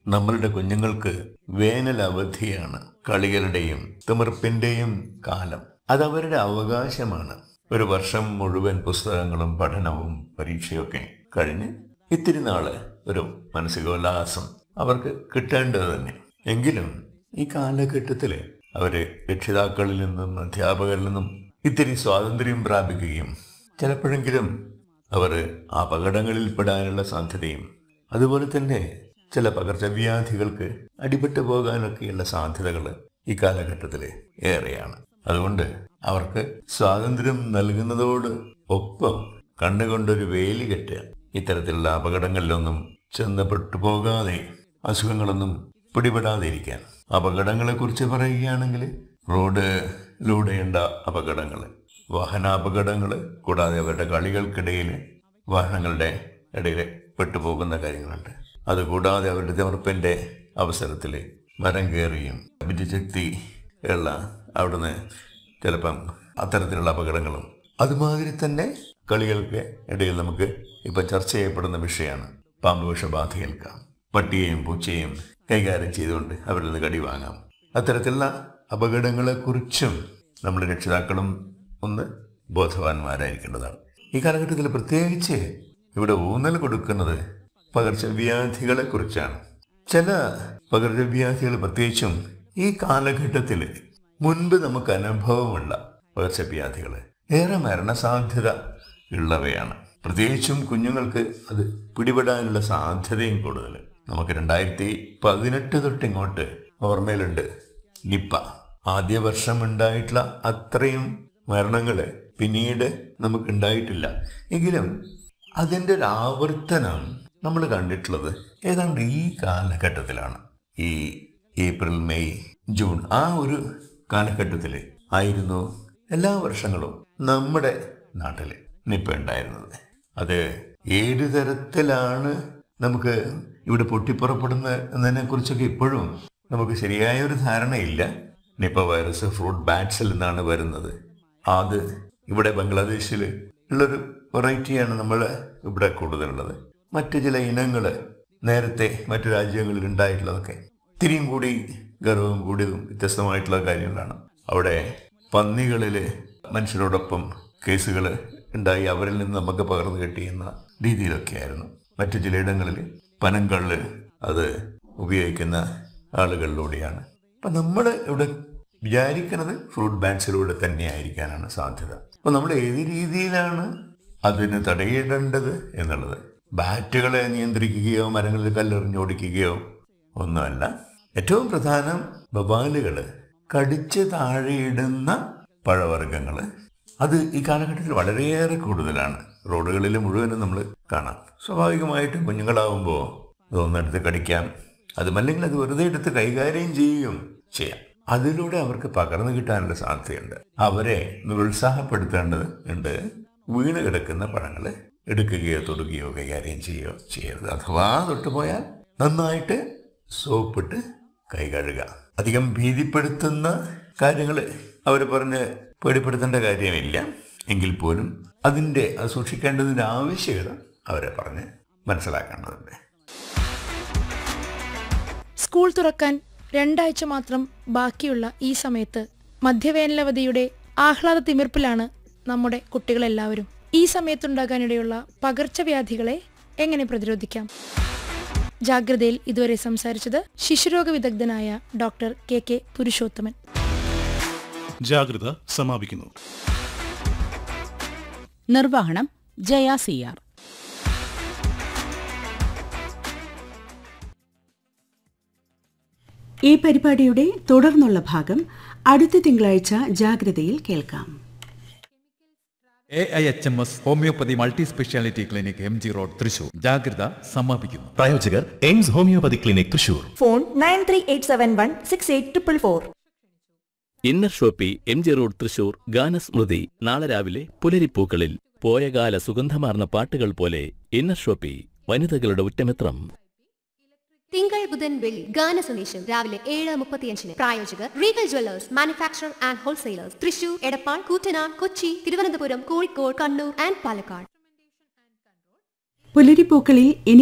നമ്മളുടെ കുഞ്ഞുങ്ങൾക്ക് വേനൽ അവധിയാണ് കളികളുടെയും തിമിർപ്പിന്റെയും കാലം അതവരുടെ അവകാശമാണ് ഒരു വർഷം മുഴുവൻ പുസ്തകങ്ങളും പഠനവും പരീക്ഷയൊക്കെ കഴിഞ്ഞ് ഇത്തിരി നാള് ഒരു മാനസികോല്ലാസം അവർക്ക് കിട്ടേണ്ടത് തന്നെ എങ്കിലും ഈ കാലഘട്ടത്തിൽ അവര് രക്ഷിതാക്കളിൽ നിന്നും അധ്യാപകരിൽ നിന്നും ഇത്തിരി സ്വാതന്ത്ര്യം പ്രാപിക്കുകയും ചിലപ്പോഴെങ്കിലും അവർ അപകടങ്ങളിൽ പെടാനുള്ള സാധ്യതയും അതുപോലെ തന്നെ ചില പകർച്ചവ്യാധികൾക്ക് അടിപെട്ടു പോകാനൊക്കെയുള്ള സാധ്യതകൾ ഈ കാലഘട്ടത്തിൽ ഏറെയാണ് അതുകൊണ്ട് അവർക്ക് സ്വാതന്ത്ര്യം നൽകുന്നതോട് ഒപ്പം കണ്ണുകൊണ്ടൊരു വേലി കെട്ടുക ഇത്തരത്തിലുള്ള അപകടങ്ങളിലൊന്നും ചെന്നപ്പെട്ടു പോകാതെ അസുഖങ്ങളൊന്നും പിടിപെടാതെ ഇരിക്കാൻ അപകടങ്ങളെക്കുറിച്ച് പറയുകയാണെങ്കിൽ റോഡിലൂടെയുണ്ട അപകടങ്ങൾ വാഹനാപകടങ്ങൾ കൂടാതെ അവരുടെ കളികൾക്കിടയിൽ വാഹനങ്ങളുടെ ഇടയിൽ പെട്ടുപോകുന്ന കാര്യങ്ങളുണ്ട് അതുകൂടാതെ അവരുടെ തിമർപ്പിൻ്റെ അവസരത്തിൽ മരം കയറിയും വിദ്യുശക്തി ഉള്ള അവിടുന്ന് ചിലപ്പം അത്തരത്തിലുള്ള അപകടങ്ങളും അതുമാതിരി തന്നെ കളികൾക്ക് ഇടയിൽ നമുക്ക് ഇപ്പം ചർച്ച ചെയ്യപ്പെടുന്ന വിഷയമാണ് പാമ്പ് വിഷബാധയേൽക്കാം പട്ടിയെയും പൂച്ചയും കൈകാര്യം ചെയ്തുകൊണ്ട് അവരിൽ നിന്ന് കടി വാങ്ങാം അത്തരത്തിലുള്ള അപകടങ്ങളെക്കുറിച്ചും നമ്മുടെ രക്ഷിതാക്കളും ഒന്ന് ബോധവാന്മാരായിരിക്കേണ്ടതാണ് ഈ കാലഘട്ടത്തിൽ പ്രത്യേകിച്ച് ഇവിടെ ഊന്നൽ കൊടുക്കുന്നത് പകർച്ചവ്യാധികളെ കുറിച്ചാണ് ചില പകർച്ചവ്യാധികൾ പ്രത്യേകിച്ചും ഈ കാലഘട്ടത്തിൽ മുൻപ് നമുക്ക് അനുഭവമുള്ള പകർച്ചവ്യാധികൾ ഏറെ മരണസാധ്യത ഉള്ളവയാണ് പ്രത്യേകിച്ചും കുഞ്ഞുങ്ങൾക്ക് അത് പിടിപെടാനുള്ള സാധ്യതയും കൂടുതൽ നമുക്ക് രണ്ടായിരത്തി പതിനെട്ട് തൊട്ടിങ്ങോട്ട് ഓർമ്മയിലുണ്ട് നിപ്പ ആദ്യ വർഷം ഉണ്ടായിട്ടുള്ള അത്രയും മരണങ്ങൾ പിന്നീട് നമുക്ക് ഉണ്ടായിട്ടില്ല എങ്കിലും അതിൻ്റെ ഒരു ആവർത്തനം നമ്മൾ കണ്ടിട്ടുള്ളത് ഏതാണ്ട് ഈ കാലഘട്ടത്തിലാണ് ഈ ഏപ്രിൽ മെയ് ജൂൺ ആ ഒരു കാലഘട്ടത്തിൽ ആയിരുന്നു എല്ലാ വർഷങ്ങളും നമ്മുടെ നാട്ടിൽ നിപ്പ ഉണ്ടായിരുന്നത് അത് ഏത് തരത്തിലാണ് നമുക്ക് ഇവിടെ പൊട്ടിപ്പുറപ്പെടുന്ന എന്നതിനെ കുറിച്ചൊക്കെ ഇപ്പോഴും നമുക്ക് ശരിയായ ഒരു ധാരണയില്ല നിപ്പ വൈറസ് ഫ്രൂട്ട് ബാറ്റ്സിൽ നിന്നാണ് വരുന്നത് അത് ഇവിടെ ബംഗ്ലാദേശിൽ ഉള്ളൊരു വെറൈറ്റിയാണ് നമ്മൾ ഇവിടെ കൂടുതലുള്ളത് മറ്റു ചില ഇനങ്ങൾ നേരത്തെ മറ്റു രാജ്യങ്ങളിൽ ഉണ്ടായിട്ടുള്ളതൊക്കെ ഇത്തിരിയും കൂടി ഗർവവും കൂടിയതും വ്യത്യസ്തമായിട്ടുള്ള കാര്യങ്ങളാണ് അവിടെ പന്നികളിൽ മനുഷ്യരോടൊപ്പം കേസുകൾ ഉണ്ടായി അവരിൽ നിന്ന് നമുക്ക് പകർന്നു കിട്ടിയെന്ന രീതിയിലൊക്കെയായിരുന്നു മറ്റു ചിലയിടങ്ങളിൽ പനങ്കള്ള് അത് ഉപയോഗിക്കുന്ന ആളുകളിലൂടെയാണ് അപ്പം നമ്മൾ ഇവിടെ വിചാരിക്കുന്നത് ഫ്രൂട്ട് ബാൻസിലൂടെ തന്നെ ആയിരിക്കാനാണ് സാധ്യത അപ്പം നമ്മൾ ഏത് രീതിയിലാണ് അതിന് തടയിടേണ്ടത് എന്നുള്ളത് ബാറ്റുകളെ നിയന്ത്രിക്കുകയോ മരങ്ങളിൽ കല്ലെറിഞ്ഞോടിക്കുകയോ ഒന്നുമല്ല ഏറ്റവും പ്രധാനം ബബാലുകൾ കടിച്ച് താഴെയിടുന്ന പഴവർഗ്ഗങ്ങൾ അത് ഈ കാലഘട്ടത്തിൽ വളരെയേറെ കൂടുതലാണ് റോഡുകളിൽ മുഴുവനും നമ്മൾ കാണാം സ്വാഭാവികമായിട്ടും കുഞ്ഞുങ്ങളാവുമ്പോൾ അതൊന്നെടുത്ത് കടിക്കാം അതുമല്ലെങ്കിൽ അത് വെറുതെ എടുത്ത് കൈകാര്യം ചെയ്യുകയും ചെയ്യാം അതിലൂടെ അവർക്ക് പകർന്നു കിട്ടാനുള്ള സാധ്യതയുണ്ട് അവരെ നിരുത്സാഹപ്പെടുത്തേണ്ടത് ഉണ്ട് വീണ് കിടക്കുന്ന പഴങ്ങൾ എടുക്കുകയോ തൊടുകയോ കൈകാര്യം ചെയ്യുകയോ ചെയ്യരുത് അഥവാ തൊട്ടുപോയാൽ നന്നായിട്ട് സോപ്പിട്ട് കൈ കഴുകുക അധികം ഭീതിപ്പെടുത്തുന്ന കാര്യങ്ങൾ അവർ പറഞ്ഞ് പേടിപ്പെടുത്തേണ്ട കാര്യമില്ല എങ്കിൽ പോലും അതിൻ്റെ അത് സൂക്ഷിക്കേണ്ടതിൻ്റെ ആവശ്യകത അവരെ പറഞ്ഞ് മനസ്സിലാക്കേണ്ടതുണ്ട് സ്കൂൾ തുറക്കാൻ രണ്ടാഴ്ച മാത്രം ബാക്കിയുള്ള ഈ സമയത്ത് മധ്യവേനലവധിയുടെ ആഹ്ലാദ തിമിർപ്പിലാണ് നമ്മുടെ കുട്ടികളെല്ലാവരും ഈ സമയത്തുണ്ടാകാനിടയുള്ള പകർച്ചവ്യാധികളെ എങ്ങനെ പ്രതിരോധിക്കാം ജാഗ്രതയിൽ ഇതുവരെ സംസാരിച്ചത് ശിശുരോഗ വിദഗ്ധനായ ഡോക്ടർ കെ കെ പുരുഷോത്തമൻ ജാഗ്രത സമാപിക്കുന്നു നിർവഹണം ജയ സി ആർ ഈ പരിപാടിയുടെ തുടർന്നുള്ള ഭാഗം അടുത്ത തിങ്കളാഴ്ച ജാഗ്രതയിൽ കേൾക്കാം A I H M S homoeopathy multi speciality clinic M G road Thrissur ജാഗ്രത സമാപിക്കുന്നു പ്രായോജകർ Aims homoeopathy clinic Thrissur phone nine three eight seven one six eight triple four inner shoppe M G road Thrissur Ganasmrithi നാളെ രാവിലെ പുലരിപ്പൂക്കളിൽ പോയകാല സുഗന്ധമാർന്ന പാട്ടുകൾ പോലെ ഇന്നർ ഷോപ്പി വനിതകളുടെ ഉറ്റമിത്രം തിങ്കൾ ബുധൻ വെള്ളി ഗാന സന്ദേശം രാവിലെ ഏഴ് മുപ്പത്തിയഞ്ചിന് പ്രായോജകർ regal jewellers manufacture and wholesalers Thrissur Edappal Koottanad Kochi Thiruvananthapuram Kozhikode Kannur and Palakkad പുലരിപ്പൂക്കളിൽ ഇനി